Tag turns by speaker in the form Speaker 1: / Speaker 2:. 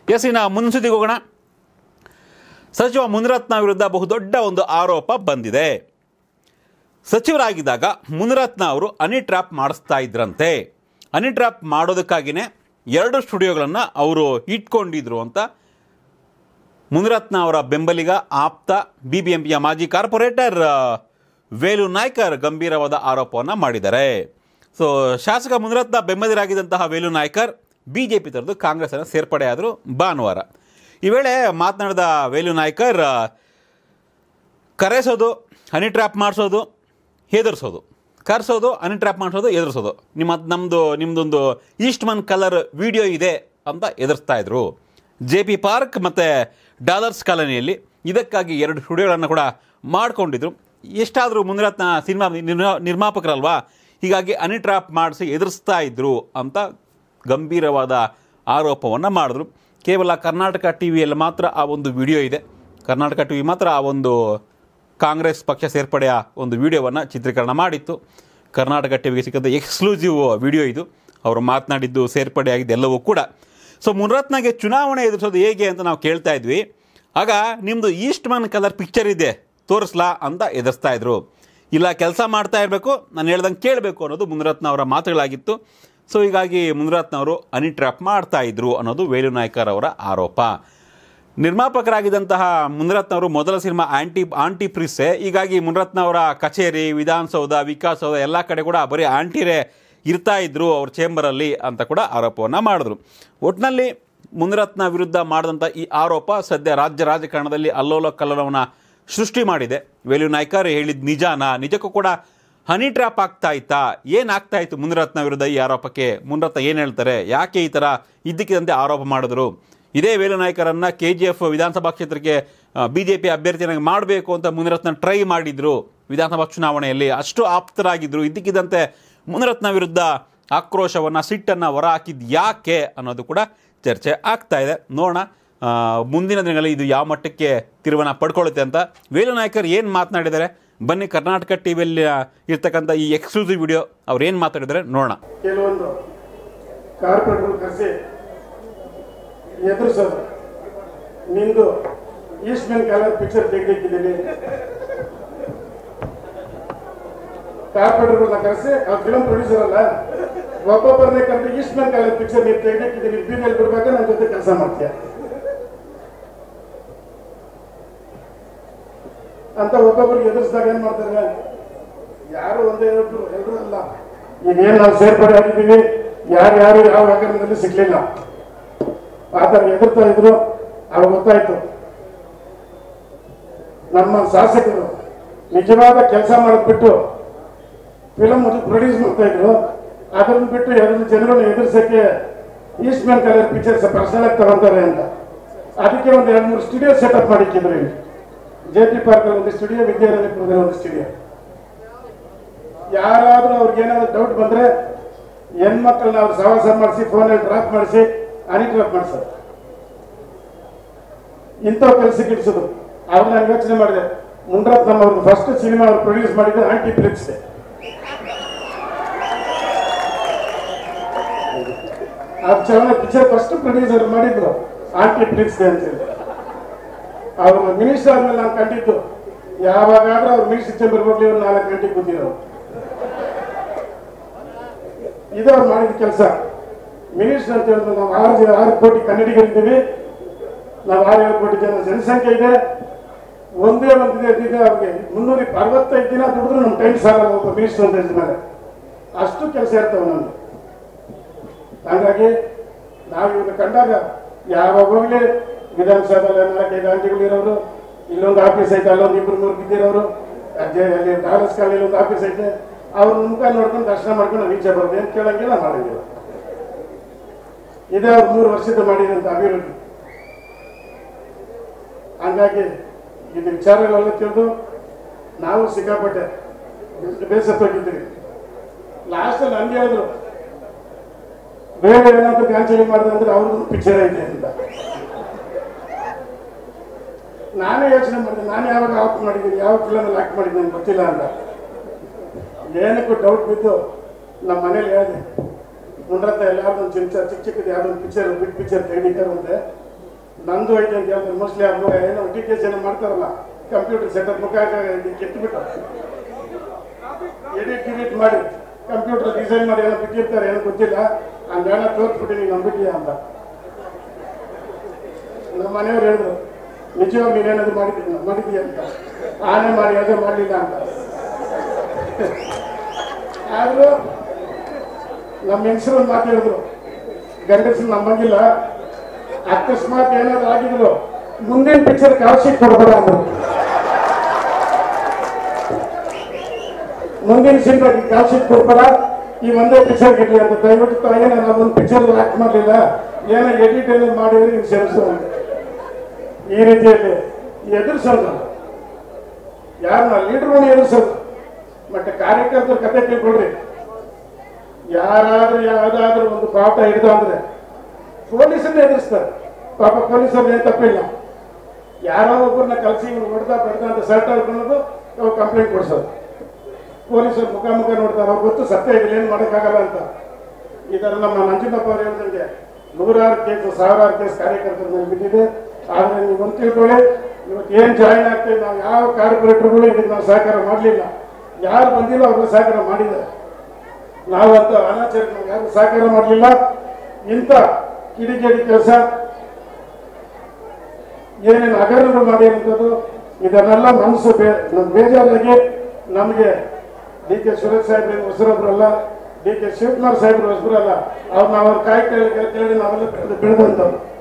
Speaker 1: S ಇನ್ನು ಮುನ್ಸುದ್ದಿಗೆ ಹೋಗೋಣ ಸಚಿವ ಮುನಿರತ್ನ ವಿರುದ್ಧ ಬಹುದೊಡ್ಡ ಒಂದು ಆರೋಪ ಬಂದಿದೆ ಸಚಿವರಾಗಿದ್ದಾಗ ಮುನಿರತ್ನ ಅವರು ಹನಿ ಟ್ರ್ಯಾಪ್ ಮಾಡಿಸ್ತಾ ಇದ್ರಂತೆ ಹನಿ ಟ್ರ್ಯಾಪ್ ಮಾಡೋದಕ್ಕಾಗಿಯೇ ಎರಡು ಸ್ಟುಡಿಯೋಗಳನ್ನು ಅವರು ಇಟ್ಕೊಂಡಿದ್ರು ಅಂತ ಮುನಿರತ್ನ ಅವರ ಬೆಂಬಲಿಗ ಆಪ್ತ ಬಿ ಬಿ ಎಂ ಪಿಯ ಮಾಜಿ ಕಾರ್ಪೊರೇಟರ್ ಆ, ವೇಲು ನಾಯ್ಕರ್ ಗಂಭೀರವಾದ ಆರೋಪವನ್ನು ಮಾಡಿದ್ದಾರೆ ಸೊ ಶಾಸಕ ಮುನಿರತ್ನ ಬೆಂಬಲಿಗರಾಗಿದ್ದಂತಹ Velu Naikar B J P ತೊರೆದು ಕಾಂಗ್ರೆಸ್ಸನ್ನು ಸೇರ್ಪಡೆಯಾದರು ಭಾನುವಾರ ಈ ವೇಳೆ ಮಾತನಾಡಿದ ವೇಲು ನಾಯ್ಕರ್ ಆ, ಕರೆಸೋದು ಹನಿ ಟ್ರ್ಯಾಪ್ ಮಾಡಿಸೋದು ಹೆದರ್ಸೋದು ಕರೆಸೋದು ಹನಿ ಟ್ರ್ಯಾಪ್ ಮಾಡಿಸೋದು ಎದುರಿಸೋದು ನಿಮ್ಮ ನಮ್ಮದು ನಿಮ್ಮದೊಂದು ಈಸ್ಟ್ ಮನ್ ಕಲರ್ ವಿಡಿಯೋ ಇದೆ ಅಂತ ಎದುರಿಸ್ತಾ ಇದ್ರು ಜೆ ಪಿ ಪಾರ್ಕ್ ಮತ್ತು ಡಾಲರ್ಸ್ ಕಾಲೋನಿಯಲ್ಲಿ ಇದಕ್ಕಾಗಿ ಎರಡು ಸ್ಟುಡಿಯೋಗಳನ್ನು ಕೂಡ ಮಾಡಿಕೊಂಡಿದ್ರು ಎಷ್ಟಾದರೂ ಮುನಿರತ್ನ ಸಿನಿಮಾ ನಿರ್ಮಾ- ನಿರ್ಮಾಪಕರಲ್ವಾ ಹೀಗಾಗಿ ಹನಿ ಟ್ರ್ಯಾಪ್ ಮಾಡಿಸಿ ಎದುರಿಸ್ತಾ ಇದ್ರು ಅಂತ ಗಂಭೀರವಾದ ಆರೋಪವನ್ನು ಮಾಡಿದ್ರು ಕೇವಲ ಕರ್ನಾಟಕ ಟಿ ವಿಯಲ್ಲಿ ಮಾತ್ರ ಆ ಒಂದು ವಿಡಿಯೋ ಇದೆ ಕರ್ನಾಟಕ ಟಿ ವಿ ಮಾತ್ರ ಆ ಒಂದು ಕಾಂಗ್ರೆಸ್ ಪಕ್ಷ ಸೇರ್ಪಡೆಯ ಒಂದು ವಿಡಿಯೋವನ್ನು ಚಿತ್ರೀಕರಣ ಮಾಡಿತ್ತು ಕರ್ನಾಟಕ ಟಿವಿಗೆ ಸಿಕ್ಕಂಥ ಎಕ್ಸ್ಕ್ಲೂಸಿವ್ ವಿಡಿಯೋ ಇದು ಅವರು ಮಾತನಾಡಿದ್ದು ಸೇರ್ಪಡೆಯಾಗಿದ್ದು ಎಲ್ಲವೂ ಕೂಡ ಸೊ ಮುನಿರತ್ನಗೆ ಚುನಾವಣೆ ಎದುರಿಸೋದು ಹೇಗೆ ಅಂತ ನಾವು ಕೇಳ್ತಾ ಇದ್ವಿ ಆಗ ನಿಮ್ಮದು ಈಸ್ಟ್ ಮನ್ ಕಲರ್ ಪಿಕ್ಚರ್ ಇದೆ ತೋರಿಸ್ಲಾ ಅಂತ ಎದುರಿಸ್ತಾ ಇದ್ರು ಇಲ್ಲ ಕೆಲಸ ಮಾಡ್ತಾ ಇರಬೇಕು ನಾನು ಹೇಳ್ದಂಗೆ ಕೇಳಬೇಕು ಅನ್ನೋದು ಮುನಿರತ್ನ ಅವರ ಮಾತುಗಳಾಗಿತ್ತು ಸೊ ಹೀಗಾಗಿ ಮುನಿರತ್ನ ಅವರು ಹನಿ ಟ್ರ್ಯಾಪ್ ಮಾಡ್ತಾ ಇದ್ರು ಅನ್ನೋದು ವೇಲು ನಾಯ್ಕರ್ ಅವರ ಆರೋಪ ನಿರ್ಮಾಪಕರಾಗಿದ್ದಂತಹ ಮುನಿರತ್ನ ಅವರು ಮೊದಲ ಸಿನಿಮಾ ಆಂಟಿ ಆಂಟಿ ಪ್ರಿಸ್ಸೆ ಹೀಗಾಗಿ ಮುನಿರತ್ನ ಅವರ ಕಚೇರಿ ವಿಧಾನಸೌಧ ವಿಕಾಸೌಧ ಎಲ್ಲ ಕಡೆ ಕೂಡ ಬರೀ ಆಂಟಿರೇ ಇರ್ತಾ ಇದ್ರು ಅವ್ರ ಚೇಂಬರಲ್ಲಿ ಅಂತ ಕೂಡ ಆರೋಪವನ್ನು ಮಾಡಿದ್ರು ಒಟ್ಟಿನಲ್ಲಿ ಮುನಿರತ್ನ ವಿರುದ್ಧ ಮಾಡಿದಂಥ ಈ ಆರೋಪ ಸದ್ಯ ರಾಜ್ಯ ರಾಜಕಾರಣದಲ್ಲಿ ಅಲ್ಲೋಲ ಕಲ್ಲೋಲವನ್ನು ಸೃಷ್ಟಿ ಮಾಡಿದೆ ವೇಲು ನಾಯ್ಕರ್ ಹೇಳಿದ ನಿಜಾನ ನಿಜಕ್ಕೂ ಕೂಡ ಹನಿ ಟ್ರ್ಯಾಪ್ ಆಗ್ತಾ ಇತ್ತಾ ಏನಾಗ್ತಾ ಇತ್ತು ಮುನಿರತ್ನ ವಿರುದ್ಧ ಈ ಆರೋಪಕ್ಕೆ ಮುನಿರತ್ನ ಏನು ಹೇಳ್ತಾರೆ ಯಾಕೆ ಈ ಥರ ಇದ್ದಕ್ಕಿದ್ದಂತೆ ಆರೋಪ ಮಾಡಿದ್ರು ಇದೇ ವೇಲು ನಾಯ್ಕರನ್ನ ಕೆ ಜಿ ಎಫ್ ವಿಧಾನಸಭಾ ಕ್ಷೇತ್ರಕ್ಕೆ ಬಿ ಜೆ ಪಿ ಅಭ್ಯರ್ಥಿಯನ್ನಾಗಿ ಮಾಡಬೇಕು ಅಂತ ಮುನಿರತ್ನ ಟ್ರೈ ಮಾಡಿದ್ರು ವಿಧಾನಸಭಾ ಚುನಾವಣೆಯಲ್ಲಿ ಅಷ್ಟು ಆಪ್ತರಾಗಿದ್ದರು ಇದ್ದಕ್ಕಿದ್ದಂತೆ ಮುನಿರತ್ನ ವಿರುದ್ಧ ಆಕ್ರೋಶವನ್ನು ಸಿಟ್ಟನ್ನು ಹೊರಹಾಕಿದ್ದು ಯಾಕೆ ಅನ್ನೋದು ಕೂಡ ಚರ್ಚೆ ಆಗ್ತಾ ಇದೆ ನೋಡೋಣ ಆ, ಮುಂದಿನ ದಿನಗಳಲ್ಲಿ ಇದು ಯಾವ ಮಟ್ಟಕ್ಕೆ ತಿರುವನ್ನ ಪಡ್ಕೊಳ್ಳುತ್ತೆ ಅಂತ ವೇಲು ನಾಯ್ಕರ್ ಏನು ಮಾತನಾಡಿದ್ದಾರೆ ಬನ್ನಿ ಕರ್ನಾಟಕ ಟಿ ವಿಯಲ್ಲಿ ಇರ್ತಕ್ಕಂಥ ಈ ಎಕ್ಸ್ಕ್ಲೂಸಿವ್ ವಿಡಿಯೋ ಅವ್ರು ಏನು ಮಾತಾಡಿದ್ದಾರೆ ನೋಡೋಣ
Speaker 2: ಕೆಲವೊಂದು ಕಾರ್ಪೊರೇಟ್ರು ಕರೆಸಿ ಎದುರಿಸೋದು ನಿಂದು ಈಸ್ಟ್ ಮೆನ್ ಕಲರ್ ಪಿಕ್ಚರ್ ತೆಗೆದಿಕ್ಕಿದ್ದೀನಿ ಕಾರ್ಪೊರೇಟರ್ಗಳನ್ನ ಕರೆಸಿ ಅವ್ರ ಫಿಲಂ ಪ್ರೊಡ್ಯೂಸರ್ ಅಲ್ಲ ಒಬ್ಬೊಬ್ಬರನ್ನೇ ಕರೆದು ಈಸ್ಟ್ ಮೆನ್ ಕಲರ್ ಪಿಕ್ಚರ್ ನೀವು ತೆಗೆದಿಕ್ಕಿದ್ದೀನಿ ಬೀದಿಯಲ್ಲಿ ಬಿಡ್ಬೇಕಾದ್ರೆ ನನ್ನ ಜೊತೆ ಕೆಲಸ ಮಾಡ್ತೀಯ ಅಂತ ಒಬ್ಬೊಬ್ಬರಿಗೆ ಎದುರಿಸಿದಾಗ ಏನ್ ಮಾಡ್ತಾರೆ ಯಾರು ಒಂದೇ ಒಬ್ರು ಎಲ್ಲರೂ ಅಲ್ಲ ಈಗ ಏನ್ ನಾವು ಸೇರ್ಪಡೆ ಆಗಿದ್ದೀವಿ ಯಾರು ಯಾರು ಯಾವ ಹಗರಣದಲ್ಲಿ ಸಿಗ್ಲಿಲ್ಲ ಆ ಥರ ಎದುರ್ತಾ ಇದ್ರು ಅವಾಗ ಗೊತ್ತಾಯ್ತು ನಮ್ಮ ಶಾಸಕರು ನಿಜವಾದ ಕೆಲಸ ಮಾಡೋದ್ ಬಿಟ್ಟು ಫಿಲಮ್ ಪ್ರೊಡ್ಯೂಸ್ ಮಾಡ್ತಾ ಇದ್ರು ಅದನ್ನ ಬಿಟ್ಟು ಅದನ್ನ ಜನರನ್ನು ಎದುರಿಸಕ್ಕೆ Eastman colour pictures personal ಆಗಿ ತಗೊಂತಾರೆ ಅಂತ ಅದಕ್ಕೆ ಒಂದು ಎರಡು ಮೂರು ಸ್ಟುಡಿಯೋ ಸೆಟಪ್ ಮಾಡಿಕ್ಕಿದ್ರು ಇಲ್ಲಿ ಜೆ ಪಿ ಪಾರ್ಕ್ ಒಂದು ಸ್ಟುಡಿಯೋ ವಿದ್ಯಾರಣ್ಯಪುರದಲ್ಲಿ ಒಂದು ಸ್ಟುಡಿಯೋ ಯಾರಾದ್ರೂ ಅವ್ರಿಗೆ ಏನಾದ್ರು ಡೌಟ್ ಬಂದ್ರೆ ಹೆಣ್ಮಕ್ಳನ್ನ ಅವ್ರು ಸಹವಾಸ ಮಾಡಿಸಿ ಫೋನಲ್ಲಿ ಡ್ರಾಪ್ ಮಾಡಿಸಿ ಹನಿ ಡ್ರಾಪ್ ಮಾಡಿಸೋದು ಇಂಥವ್ ಕೆಲಸಕ್ಕೆ ಇಡಿಸೋದು ಅವ್ರು ನಾನು ಯೋಚನೆ ಮಾಡಿದೆ ಮುನ್ರತ್ನ ಅವ್ರದ್ದು ಫಸ್ಟ್ ಸಿನಿಮಾ ಅವ್ರು ಪ್ರೊಡ್ಯೂಸ್ ಮಾಡಿದ್ದು ಆಂಟಿ ಫ್ಲಿಕ್ಸ್ ಅದು ಚಲನ ಪಿಕ್ಚರ್ ಫಸ್ಟ್ ಪ್ರೊಡ್ಯೂಸರ್ ಮಾಡಿದ್ರು ಆಂಟಿ ಫ್ಲಿಕ್ಸ್ ಅಂತ ಹೇಳಿ ಅವರು ಮಿನಿಸ್ಟರ್ ಆದ್ಮೇಲೆ ನಾನು ಕಂಡಿದ್ದು ಯಾವಾಗಾದ್ರೂ ಅವ್ರು ಮಿನಿಸ್ಟರ್ ಚೇಂಬರ್ ಹೋಗ್ಲಿ ಒಂದು ನಾಲ್ಕು ಗಂಟೆಗೆ ಕೂತಿರೋರು ಇದು ಅವ್ರು ಮಾಡಿದ ಕೆಲಸ ಮಿನಿಸ್ಟರ್ ಅಂತ ಹೇಳಿದ್ರೆ ನಾವು ಆರು ಜನ ಆರು ಕೋಟಿ ಕನ್ನಡಿಗರಿದ್ದೀವಿ ನಾವು ಆರು ಏಳು ಕೋಟಿ ಜನ ಜನಸಂಖ್ಯೆ ಇದೆ ಒಂದೇ ಒಂದು ಇದೆ ಇದೆ ಅವ್ರಿಗೆ ಮುನ್ನೂರ ಅರವತ್ತೈದು ದಿನ ದುಡಿದ್ರು ನಮ್ಮ ಟೈಮ್ ಸಾಲಲ್ಲ ಒಬ್ಬ ಮಿನಿಸ್ಟರ್ ಅಂತ ಹೇಳಿದ ಮೇಲೆ ಅಷ್ಟು ಕೆಲಸ ಇರ್ತವೆ ನಮ್ಗೆ ಹಾಗಾಗಿ ನಾವು ಇವ್ರನ್ನ ಕಂಡಾಗ ಯಾವಾಗ ಹೋಗ್ಲಿ ವಿಧಾನಸೌಧದಲ್ಲಿ ನಾಲ್ಕೈದು ಆಂಟಿಗಳು ಇರೋರು ಇಲ್ಲೊಂದು ಆಫೀಸ್ ಐತೆ ಅಲ್ಲೊಂದು ಇಬ್ರು ಮೂರು ಬಿದ್ದಿರೋರು ಅದೇ ಅಲ್ಲಿ ಡಾಲರ್ಸ್ ಕಾಲನಿ ಒಂದು ಆಫೀಸ್ ಐತೆ ಅವ್ರ ಮುಖ ನೋಡ್ಕೊಂಡು ದರ್ಶನ ಮಾಡ್ಕೊಂಡು ನಾವು ಈಚೆ ಬರೋದು ಏನು ಕೇಳಂಗಿಲ್ಲ ಮಾಡಂಗಿಲ್ಲ ಇದೇ ಅವ್ರು ಮೂರು ವರ್ಷದ ಮಾಡಿದಂತ ಅಭಿವೃದ್ಧಿ ಹಂಗಾಗಿ ಇದು ವಿಚಾರಗಳೆಲ್ಲ ತಿಳಿದು ನಾವು ಸಿಕ್ಕಾಪಟ್ಟೆ ಬೇಸತ್ತೋಗಿದ್ವಿ ಲಾಸ್ಟಲ್ಲಿ ಹಂಗೆ ಹೇಳಿದ್ರು ಬೇರೆ ಏನಾದ್ರು ಕ್ಯಾನ್ಸಲ್ ಮಾಡಿದ್ರೆ ಅಂದ್ರೆ ಅವ್ರದ್ದು ಪಿಕ್ಚರ್ ಐತೆ ಅಂತ ನಾನೇ ಯೋಚನೆ ಮಾಡಿದೆ ನಾನು ಯಾವಾಗ ಆಫ್ ಮಾಡಿದ್ದೀನಿ ಯಾವ ಫಿಲಮಲ್ಲಿ ಆಕ್ಟ್ ಮಾಡಿದ್ದೀನಿ ನಂಗೆ ಗೊತ್ತಿಲ್ಲ ಅಂತ ಏನಕ್ಕೂ ಡೌಟ್ ಬಿದ್ದು ನಮ್ಮ ಮನೇಲಿ ಹೇಳಿದೆ ಮುಂಡ್ರತ್ತ ಎಲ್ಲಾರ್ದು ಒಂದು ಚಿಕ್ಕ ಚಿಕ್ಕ ಚಿಕ್ಕದು ಯಾವ್ದೊಂದು ಪಿಕ್ಚರ್ ಬಿಗ್ ಪಿಕ್ಚರ್ ತೆಗಿತಾರಂತೆ ನಂದು ಐತೆ ಅಂತ ಹೇಳ್ತಾರೆ ಮೋಸ್ಟ್ಲಿ ಅವ್ರು ಏನೋ ಡಿ ಕೆ ಏನೋ ಮಾಡ್ತಾರಲ್ಲ ಕಂಪ್ಯೂಟರ್ ಸೆಟಪ್ ಮುಖ ಕೆತ್ತಬಿಟ್ಟು ಎಡಿಟ್ ಗಿಡಿಟ್ ಮಾಡಿ ಕಂಪ್ಯೂಟರ್ ಡಿಸೈನ್ ಮಾಡಿ ಏನೋ ಬಿಟ್ಟಿರ್ತಾರೆ ಏನೋ ಗೊತ್ತಿಲ್ಲ ಹಂಗೆಲ್ಲ ತೋರಿಸ್ಬಿಟ್ಟಿನಿ ನಂಬಿಕೆಯ ಅಂತ ನಮ್ಮ ಮನೆಯವ್ರು ಹೇಳಿದ್ರು ನಿಜವಾಗ ನೀನೇನಾದ್ರು ಮಾಡಿದ್ದೀನಿ ಮಾಡಿದ್ದೀಯ ಅಂತ ಆನೆ ಮಾಡಿ ಅದು ಮಾಡಲಿಲ್ಲ ಅಂತ ಆದರೂ ನಮ್ಮ ಹೆಂಗಸರು ಒಂದು ಮಾತು ಹೇಳಿದ್ರು ಗಂಡಸರು ನಮ್ಮಂಗಿಲ್ಲ ಅಕಸ್ಮಾತ್ ಏನಾದ್ರು ಆಗಿದ್ರು ಮುಂದಿನ ಪಿಕ್ಚರ್ ಕಾಲ್ಶೀಟ್ ಕೊಡ್ಬೇಡ ಅಂದ್ರು ಮುಂದಿನ ಸಿನಿಮಾಗೆ ಕಾಲ್ಶೀಟ್ ಕೊಡ್ಬೇಡ ಈ ಒಂದೇ ಪಿಕ್ಚರ್ ಗಿರ್ಲಿ ಅಂತ ದಯವಿಟ್ಟು ತಾಯಿನ ನಾವು ಒಂದು ಪಿಕ್ಚರ್ ಆಕ್ಟ್ ಮಾಡಲಿಲ್ಲ ಏನೋ ಎಡಿಟ್ ಏನೋ ಮಾಡಿದ್ರೆ ನೀವು ಸೇರಿಸೋದು ಈ ರೀತಿಯಲ್ಲಿ ಎದುರಿಸೋದು ಯಾರನ್ನ ಲೀಡರ್ಗಳನ್ನ ಎದುರಿಸೋದು ಮತ್ತೆ ಕಾರ್ಯಕರ್ತರ ಕತೆ ತಿಳ್ಕೊಳ್ರಿ ಯಾರಾದ್ರೂ ಯಾವ್ದಾದ್ರೂ ಒಂದು ಪಾಠ ಹಿಡಿದು ಅಂದ್ರೆ ಪೊಲೀಸರನ್ನ ಎದುರಿಸ್ತಾರೆ ಪಾಪ ಪೊಲೀಸರು ಏನು ತಪ್ಪಿಲ್ಲ ಯಾರೋ ಒಬ್ಬರನ್ನ ಕಲಿಸಿ ಇವ್ರು ಹೊಡೆದ ಬಡ್ದ ಅಂತ ಸರ್ಟ್ ಹಾಕೊಳ್ಳೋದು ಅವ್ರು ಕಂಪ್ಲೇಂಟ್ ಕೊಡಿಸೋದು ಪೊಲೀಸರು ಮುಖ ಮುಖ ನೋಡ್ತಾರೆ ಅವ್ರು ಗೊತ್ತು ಸತ್ಯ ಇದೆ ಏನು ಮಾಡೋಕ್ಕಾಗಲ್ಲ ಅಂತ ಇದರ ನಮ್ಮ ನಂಜುಂಡಪ್ಪ ಅವರು ಹೇಳಿದಂಗೆ ನೂರಾರು ಕೇಸ್ ಸಾವಿರಾರು ಕೇಸ್ ಕಾರ್ಯಕರ್ತರ ಮೇಲೆ ಬಿದ್ದಿದೆ ಆದರೆ ನೀವು ಒಂದು ತಿಳ್ಕೊಳ್ಳಿ ಇವತ್ತು ಏನು ಜಾಯಿನ್ ಆಗ್ತೇವೆ ನಾವು ಯಾವ ಕಾರ್ಪೊರೇಟರ್ಗಳು ಇದಕ್ಕೆ ನಾವು ಸಹಕಾರ ಮಾಡಲಿಲ್ಲ ಯಾರು ಬಂದಿಲ್ಲ ಅವ್ರಿಗೆ ಸಹಕಾರ ಮಾಡಿದ್ದಾರೆ ನಾವಂತ ಅನಾಚಾರಕ್ಕೆ ನಾವು ಯಾರು ಸಹಕಾರ ಮಾಡಲಿಲ್ಲ ಇಂಥ ಕಿಡಿಗೇಡಿ ಕೆಲಸ ಏನೇನು ಹಗರಣಗಳು ಮಾಡಿರುವಂಥದ್ದು ಇದನ್ನೆಲ್ಲ ಮನಸ್ಸು ಬೇ ನಮ್ಗೆ ಬೇಜಾರಾಗಿ ನಮಗೆ ಡಿ ಕೆ ಸುರೇಶ್ ಸಾಹೇಬ್ರು ಹೊಸರೊಬ್ರಲ್ಲ ಡಿ ಕೆ ಶಿವಕುಮಾರ್ ಸಾಹೇಬ್ರು ಹೊಸಬ್ರಲ್ಲ ಅವ್ರು ನಾವು ಅವ್ರ ಕಾಯಿ ಕೇಳಿ ಕೇಳಿ ನಾವೆಲ್ಲ ಬೆಳೆದಂಥವ್ರು